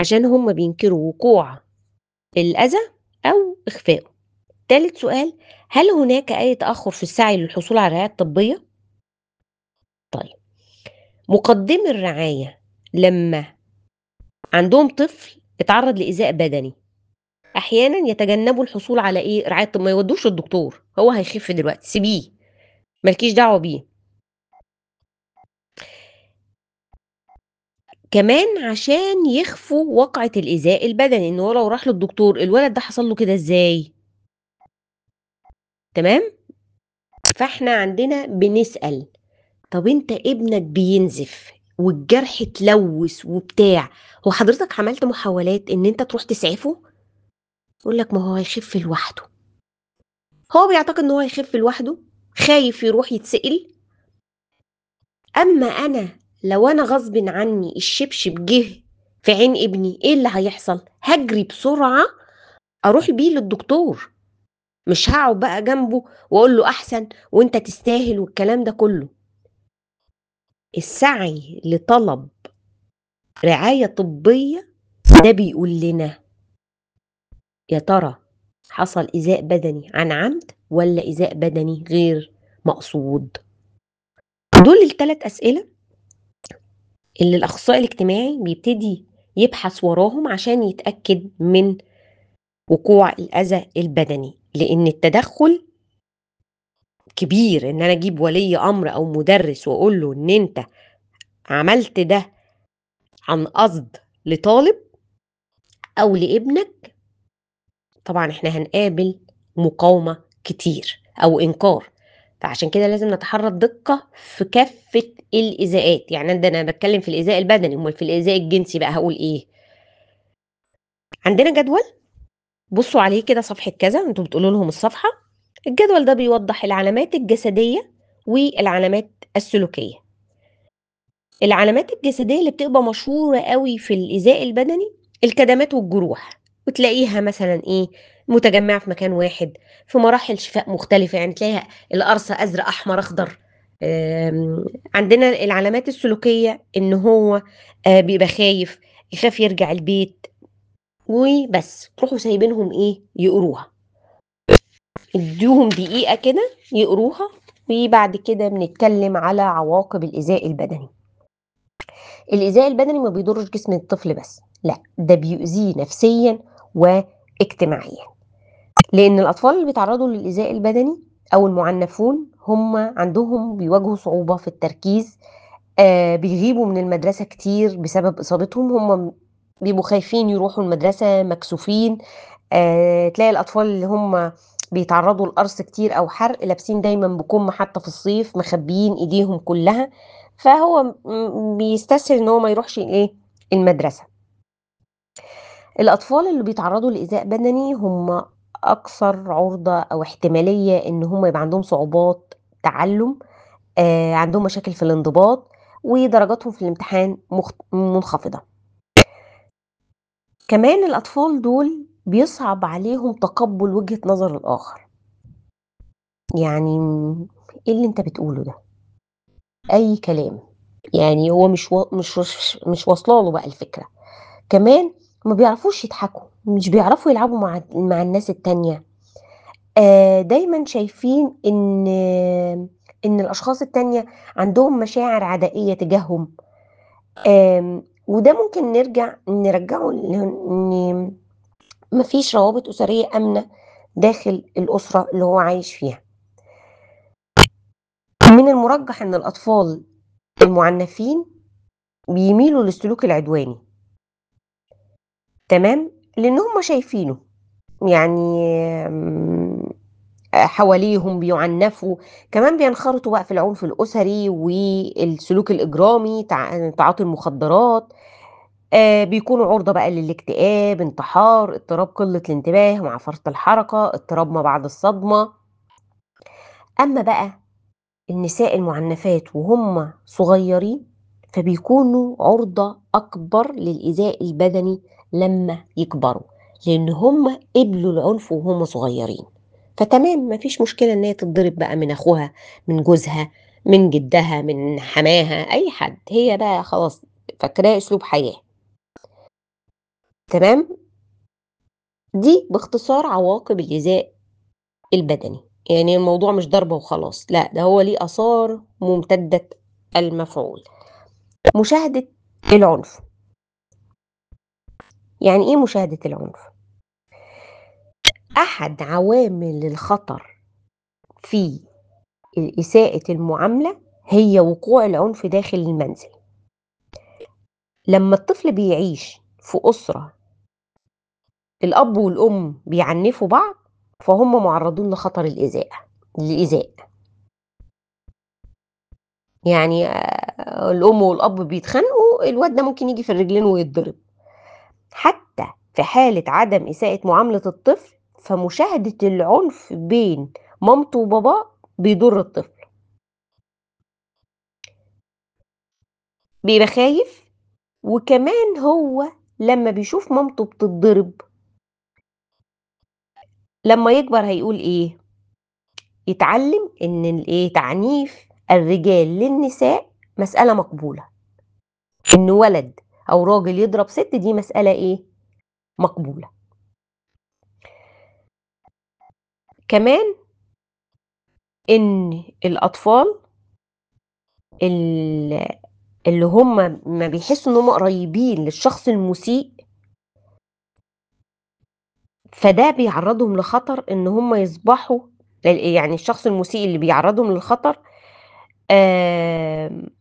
عشان هم بينكروا وقوع الأذى أو إخفائه. تالت سؤال، هل هناك أي تأخُّر في السعي للحصول على الرعاية الطبية؟ طيب، مُقدِّمي الرعاية لمّا عندهم طفل اتعرّض لإيذاء بدني، أحيانًا يتجنّبوا الحصول على إيه، رعاية طب ما يودّوش للدكتور، هو هيخِف دلوقتي، سيبيه، ما لكيش دعوة بيه. كمان عشان يخفوا واقعة الإيذاء البدني، إن هو لو راح للدكتور الولد ده حصل له كده إزاي؟ تمام؟ فإحنا عندنا بنسأل، طَب أنت ابنك بينزف والجرح اتلوّث وبتاع، هو حضرتك عملت محاولات إن أنت تروح تسعفه؟ يقول لك ما هو هيخف لوحده. هو بيعتقد إن هو هيخف لوحده، خايف يروح يتسأل. أمّا أنا لو أنا غصبٍ عني الشبشب جِه في عين ابني، إيه اللي هيحصل؟ هاجري بسرعة أروح بيه للدكتور، مش هاقعد بقى جنبه وأقول له أحسن وأنت تستاهل والكلام ده كُلّه. السعي لطلب رعاية طبية ده بيقول لنا يا ترى حصل إيذاء بدني عن عمد والّا إيذاء بدني غير مقصود؟ دول ال3 أسئلة اللي الأخصائي الاجتماعي بيبتدي يبحث وراهم عشان يتأكد من وقوع الأذى البدني، لإن التدخُّل كبير، إن أنا أجيب ولي أمر أو مُدرِّس وأقول له إن أنت عملت ده عن قصد لطالب أو لابنك، طبعًا إحنا هنقابل مقاومة كتير أو إنكار، فعشان كده لازم نتحرّى الدقة في كافة الإيذاءات، يعني ده أنا باتكلّم في الإيذاء البدني، أُمّال في الإيذاء الجنسي بقى هاقول إيه؟ عندنا جدول بُصّوا عليه كده صفحة كذا، أنتم بتقولوا لهم الصفحة، الجدول ده بيوضّح العلامات الجسدية والعلامات السلوكية. العلامات الجسدية اللي بتبقى مشهورة أوي في الإيذاء البدني، الكدمات والجروح، وتلاقيها مثلًا إيه، متجمّعة في مكان واحد، في مراحل شفاء مختلفة، يعني تلاقيها القرصة أزرق، أحمر، أخضر. آمم، عندنا العلامات السلوكية إن هو آآ بيبقى خايف، يخاف يرجع البيت وبس، تروحوا سايبينهم إيه، يقروها. ادّوهم دقيقة كده يقروها وبعد كده بنتكلّم على عواقب الإيذاء البدني. الإيذاء البدني ما بيضرّش جسم الطفل بس، لأ، ده بيؤذيه نفسيًا واجتماعيًا. لإن الأطفال اللي بيتعرّضوا للإيذاء البدني أو المُعنَّفون هم عندهم بيواجهوا صعوبة في التركيز، آآ بيغيبوا من المدرسة كتير بسبب إصابتهم، هم بيبقوا خايفين يروحوا المدرسة، مكسوفين، آآ تلاقي الأطفال اللي هم بيتعرّضوا لقرص كتير أو حرق لابسين دايمًا بكُم حتى في الصيف، مخبيين إيديهم كلّها، فهو م بيستسهل إن هو ما يروحش إيه، المدرسة. الأطفال اللي بيتعرّضوا لإيذاء بدني هم أكثر عُرضة أو احتمالية إن هم يبقى عندهم صعوبات تعلُّم، آآ عندهم مشاكل في الانضباط، ودرجاتهم في الامتحان مخ منخفضة. كمان الأطفال دول بيصعب عليهم تقبُّل وجهة نظر الآخر. يعني إيه اللي أنت بتقوله ده؟ أي كلام، يعني هو مش و مش وش مش واصلة له بقى الفكرة. كمان ما بيعرفوش يضحكوا، مش بيعرفوا يلعبوا مع مع الناس التانية. آآ دايمًا شايفين إن إن الأشخاص التانية عندهم مشاعر عدائية تجاههم. آمم وده ممكن نرجع نرجّعه ل إن ما فيش روابط أسرية آمنة داخل الأسرة اللي هو عايش فيها. من المُرجّح إن الأطفال المُعنَّفين بيميلوا للسلوك العدواني. تمام، لإن هم شايفينه، يعني آمم حواليهم بيُعنَّفوا، كمان بينخرطوا بقى في العنف الأسري والسلوك الإجرامي، تع تعاطي المخدرات، آآ بيكونوا عُرضة بقى للاكتئاب، انتحار، اضطراب قلة الانتباه مع فرط الحركة، اضطراب ما بعد الصدمة. أمّا بقى النساء المُعنَّفات وهُم صغيّرين، فبيكونوا عُرضة أكبر للإيذاء البدني لمّا يكبروا، لإن هم قبلوا العنف وهُم صغيّرين. فتمام، ما فيش مشكلة إن هي تتضرب بقى من أخوها، من جوزها، من جدّها، من حماها، أي حد، هي بقى خلاص فاكراه أسلوب حياة. تمام دي باختصار عواقب الإيذاء البدني يعني الموضوع مش ضربة وخلاص لا ده هو ليه آثار ممتدة المفعول مشاهدة العنف يعني ايه مشاهدة العنف أحد عوامل الخطر في إساءة المعاملة هي وقوع العنف داخل المنزل لما الطفل بيعيش في أسرة الأب والأم بيعنفوا بعض فهم معرضون لخطر الإيذاء الإيذاء يعني آه، الأم والأب بيتخانقوا الواد ده ممكن يجي في الرجلين ويتضرب حتى في حالة عدم إساءة معاملة الطفل فمشاهدة العنف بين مامته وباباه بيضر الطفل بيبقى خايف وكمان هو لما بيشوف مامته بتتضرب لما يكبر هيقول ايه يتعلم ان الايه تعنيف الرجال للنساء مسألة مقبولة ان ولد او راجل يضرب ست دي مسألة ايه مقبولة كمان ان الاطفال ال- اللي هم ما بيحسوا ان هم قريبين للشخص المسيء فده بيعرضهم لخطر ان هم يصبحوا يعني الشخص المسيء اللي بيعرضهم للخطر آم،